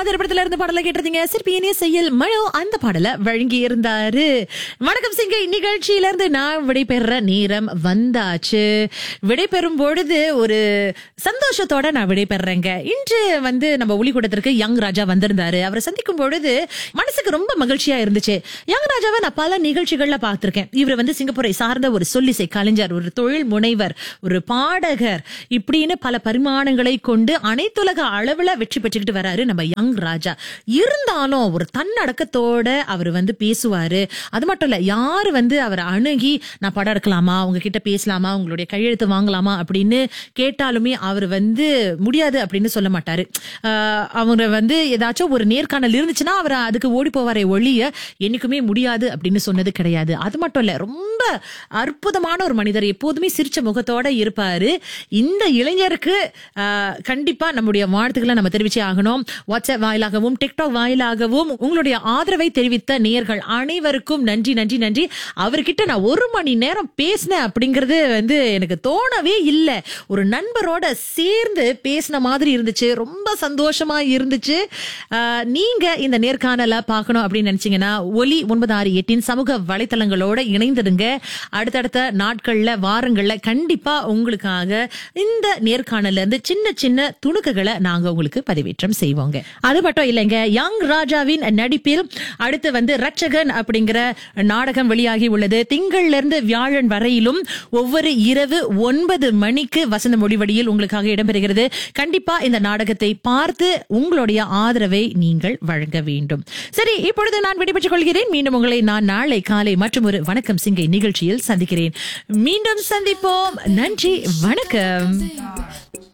திரைப்படத்துல இருந்து பாடலை கேட்டிருந்தீங்க சிற்பியனே செயல் மழோ அந்த பாடலை வழங்கி இருந்தாரு வணக்கம் சிங்கை நிகழ்ச்சியில இருந்து நான் விடைபெற நேரம் வந்தாச்சு விடைபெறும் பொழுது ஒரு சந்தோஷத்தோட நான் விடைபெறேங்க இன்று வந்து நம்ம ஒளிக்கூடத்திற்கு யங் ராஜா வந்திருந்தாரு அவரை சந்திக்கும் பொழுது மனசுக்கு ரொம்ப மகிழ்ச்சியா இருந்துச்சு யங் ராஜாவை நான் பல நிகழ்ச்சிகள்ல பார்த்திருக்கேன் இவர் வந்து சிங்கப்பூரை சார்ந்த ஒரு சொல்லிசை கலைஞர் ஒரு தொழில் முனைவர் ஒரு பாடகர் இப்படின்னு பல பரிமாணங்களை கொண்டு அனைத்துலக அளவுல வெற்றி பெற்றுக்கிட்டு வராரு நம்ம யங் ராஜா இருந்தாலும் ஒரு தன்னடக்கத்தோட அவர் வந்து பேசுவாரு அது மட்டும் இல்ல யாரு வந்து அவரை அணுகி நான் படம் எடுக்கலாமா உங்ககிட்ட பேசலாமா உங்களுடைய கையெழுத்து வாங்கலாமா அப்படின்னு கேட்டாலுமே அவர் வந்து முடியாது அப்படின்னு சொல்ல மாட்டாரு ஆஹ் அவங்க வந்து ஏதாச்சும் ஒரு நேர்காணல் இருந்துச்சுன்னா அவர் அதுக்கு ஓடி போவாரே ஒழிய என்னைக்குமே முடியாது அப்படின்னு சொன்னது கிடையாது அது மட்டும் இல்ல ரொம்ப அற்புதமான ஒரு மனிதர் எப்போதுமே சிரிச்ச முகத்தோட இருப்பாரு இந்த இளைஞருக்கு ஆஹ், கண்டிப்பா நம்முடைய வாழ்த்துக்களை நம்ம தெரிவிச்சே ஆகணும் வாட்ஸ்அப் வாயிலாகவும் டிக்டாக் வாயிலாகவும் உங்களுடைய ஆதரவை தெரிவித்த நேயர்கள் அனைவருக்கும் நன்றி நன்றி நன்றி அவர்கிட்ட நான் ஒரு மணி நேரம் பேசினேன் அப்படிங்கறது வந்து எனக்கு தோணவே இல்லை ஒரு நண்பரோட சேர்ந்து பேசின மாதிரி இருந்துச்சு ரொம்ப சந்தோஷமா இருந்துச்சு ஆஹ், நீங்க இந்த நேர்காணலை பார்க்கணும் அப்படின்னு நினைச்சீங்கன்னா ஒலி ஒன்பது ஆறு எட்டின் சமூக வலைத்தளங்களோட இணைந்திடுங்க அடுத்தடுத்த நாட்கள்ல வாரங்கள்ல கண்டிப்பா உங்களுக்காக இந்த நேர்காணல்ல இருந்து சின்ன சின்ன துணுக்குகளை நாங்க உங்களுக்கு பதிவேற்றம் செய்வோங்க அது மட்டும் இல்லைங்க யங் ராஜாவின் நடிப்பில் அடுத்து வந்து ரட்சகன் அப்படிங்கிற நாடகம் வெளியாகி உள்ளது திங்கள்ல இருந்து வியாழன் வரையிலும் ஒவ்வொரு இரவு ஒன்பது மணிக்கு வசந்த மொழிவடியில் உங்களுக்காக இடம்பெறுகிறது கண்டிப்பா இந்த நாடகத்தை பார்த்து உங்களுடைய ஆதரவை நீங்கள் வழங்க வேண்டும் சரி இப்பொழுது நான் விடைபெற்றுக் கொள்கிறேன் மீண்டும் உங்களை நான் நாளை காலை மற்றும் ஒரு வணக்கம் சிங்கை நிகழ்ச்சியில் சந்திக்கிறேன் மீண்டும் சந்திப்போம் நன்றி வணக்கம்